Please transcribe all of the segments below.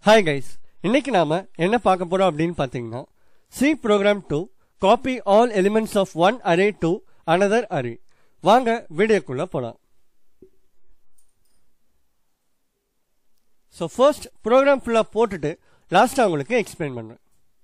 hi guys இன்னைக்கு நாம என்ன பார்க்க போறோம் அப்படின்னு பார்த்தீங்கன்னா C program to copy all elements of one array to another array வாங்க வீடியோக்குள்ள போலாம் ஸோ ஃபர்ஸ்ட் ப்ரோக்ராம் ஃபுல்லாக போட்டுட்டு லாஸ்ட்டாக உங்களுக்கு எக்ஸ்பிளைன் பண்ணுறேன்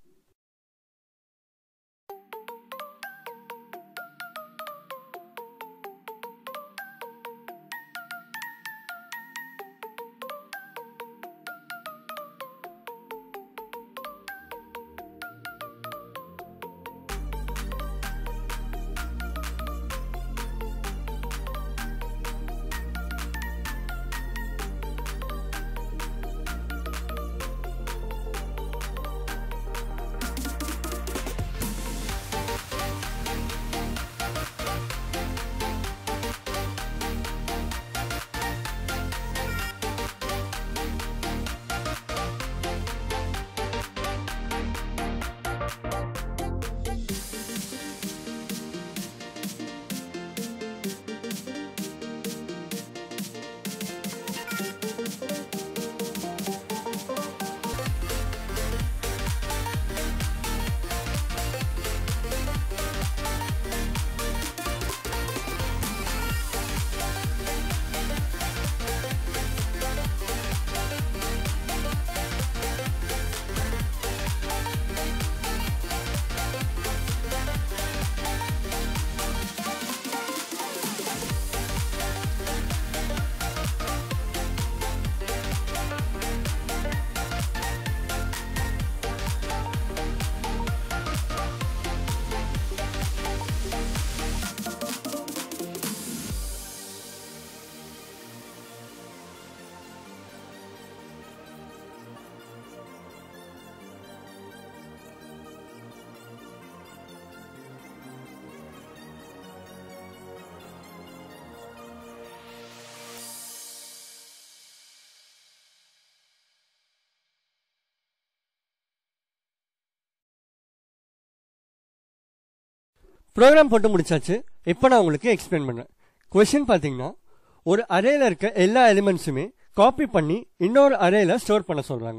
ப்ரோக்ராம் போட்டு முடிச்சாச்சு இப்போ நான் உங்களுக்கு எக்ஸ்பிளைன் பண்ணேன் கொஷின் பார்த்தீங்கன்னா ஒரு அரேல இருக்க எல்லா எலிமெண்ட்ஸுமே காப்பி பண்ணி இன்னொரு அரேல ஸ்டோர் பண்ண சொல்றாங்க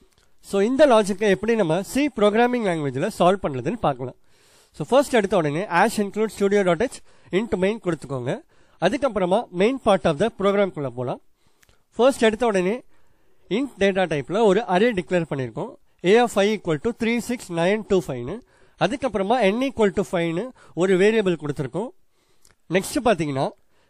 ஸோ இந்த லாஜிக்கை எப்படி நம்ம சி ப்ரோக்ராமிங் லாங்குவேஜில் சால்வ் பண்ணுறதுன்னு பார்க்கலாம் ஸோ ஃபர்ஸ்ட் எடுத்த உடனே hash include studio dot H into main கொடுத்துக்கோங்க அதுக்கப்புறமா மெயின் பார்ட் ஆஃப் த ப்ரோக்ராம்குள்ளே போகலாம் ஃபர்ஸ்ட் எடுத்த உடனே இன்ட் டேட்டா டைப்பில் ஒரு அரே டிக்ளேர் பண்ணியிருக்கோம் A of I equal to three six nine two ஃபைவ்னு அதுக்கப்புறமா என் ஈக்குவல் டு ஃபைவ்னு ஒரு வேரியபிள் கொடுத்துருக்கோம் நெக்ஸ்ட் பார்த்தீங்கன்னா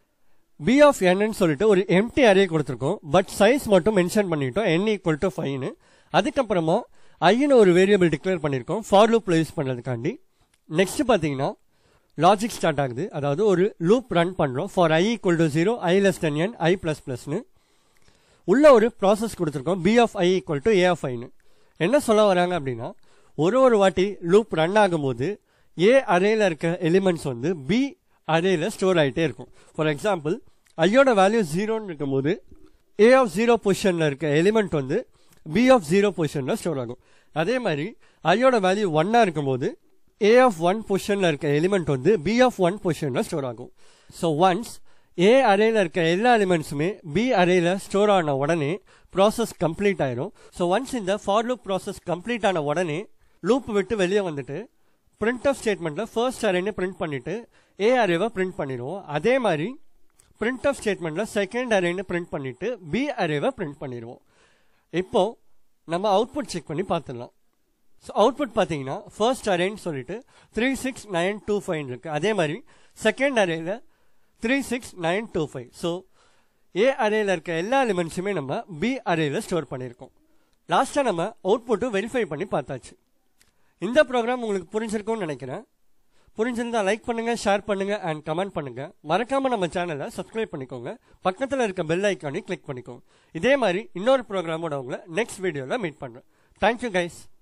பி ஆஃப் என்னு சொல்லிட்டு ஒரு எம்டி அரே கொடுத்துருக்கோம் பட் சைஸ் மட்டும் மென்ஷன் பண்ணிட்டோம் என் ஈக்குவல் டு ஃபைவ்னு அதுக்கப்புறமா ஐன்னு ஒரு வேரியபிள் டிக்ளேர் பண்ணியிருக்கோம் ஃபார் லூப்ல யூஸ் பண்ணுறதுக்காண்டி நெக்ஸ்ட் பார்த்தீங்கன்னா லாஜிக் ஸ்டார்ட் ஆகுது அதாவது ஒரு லூப் ரன் பண்ணுறோம் for I equal to zero I less than N I plus ப்ளஸ்னு உள்ள ஒரு ப்ராசஸ் கொடுத்துருக்கோம் B of I equal to A of ஐன்னு என்ன சொல்ல வராங்க அப்படின்னா ஒரு ஒரு வாட்டி லூப் ரன் ஆகும்போது ஏ அரேல இருக்க எலிமெண்ட்ஸ் வந்து பி அரேல ஸ்டோர் ஆகிட்டே இருக்கும் ஃபார் எக்ஸாம்பிள் ஐயோட வேல்யூ ஜீரோன்னு இருக்கும்போது ஏ ஆஃப் ஜீரோ பொசிஷனில் இருக்க எலிமெண்ட் வந்து பி ஆஃப் ஜீரோ பொசிஷனில் ஸ்டோர் ஆகும் அதே மாதிரி ஐயோட வேல்யூ ஒன்னாக இருக்கும்போது ஏ ஆஃப் ஒன் பொசிஷனில் இருக்க எலிமெண்ட் வந்து பி ஆஃப் ஒன் பொசிஷனில் ஸ்டோர் ஆகும் ஸோ ஒன்ஸ் ஏ அரேல இருக்க எல்லா எலிமெண்ட்ஸுமே பி அரேல ஸ்டோர் ஆன உடனே ப்ராசஸ் கம்ப்ளீட் ஆயிரும் ஸோ ஒன்ஸ் இந்த ஃபார் லூப் ப்ராசஸ் கம்ப்ளீட் ஆன உடனே லூப் விட்டு வெளியே வந்துட்டு பிரிண்ட் ஆஃப் ஸ்டேட்மெண்ட்ல ஃபர்ஸ்ட் அரேன்னு பிரிண்ட் பண்ணிட்டு ஏ அரேவை பிரிண்ட் பண்ணிடுவோம் அதே மாதிரி பிரிண்ட் ஆஃப் ஸ்டேட்மெண்ட்ல செகண்ட் அரேன்னு பிரிண்ட் பண்ணிட்டு பி அரேவை பிரிண்ட் பண்ணிடுவோம் இப்போ நம்ம அவுட்புட் செக் பண்ணி பார்த்துடலாம் ஸோ அவுட்புட் பார்த்தீங்கன்னா ஃபர்ஸ்ட் அரேன்னு சொல்லிட்டு three six nine two five இருக்கு அதே மாதிரி செகண்ட் அரேல three six nine two five so A அரேல இருக்க எல்லா எலிமெண்ட்ஸுமே நம்ம பி அரேல ஸ்டோர் பண்ணியிருக்கோம் லாஸ்ட்டாக நம்ம அவுட்புட்டும் வெரிஃபை பண்ணி பார்த்தாச்சு இந்த ப்ரோக்ராம் உங்களுக்கு புரிஞ்சிருக்கும்னு நினைக்கிறேன் புரிஞ்சிருந்தா லைக் பண்ணுங்க ஷேர் பண்ணுங்க அண்ட் கமெண்ட் பண்ணுங்க மறக்காம நம்ம சேனலை சப்ஸ்கிரைப் பண்ணிக்கோங்க பக்கத்தில் இருக்க பெல் ஐக்கானி கிளிக் பண்ணிக்கோங்க இதே மாதிரி இன்னொரு ப்ரோக்ராமோட உங்களை நெக்ஸ்ட் வீடியோவில் மீட் பண்றேன் தேங்க்யூ கைஸ்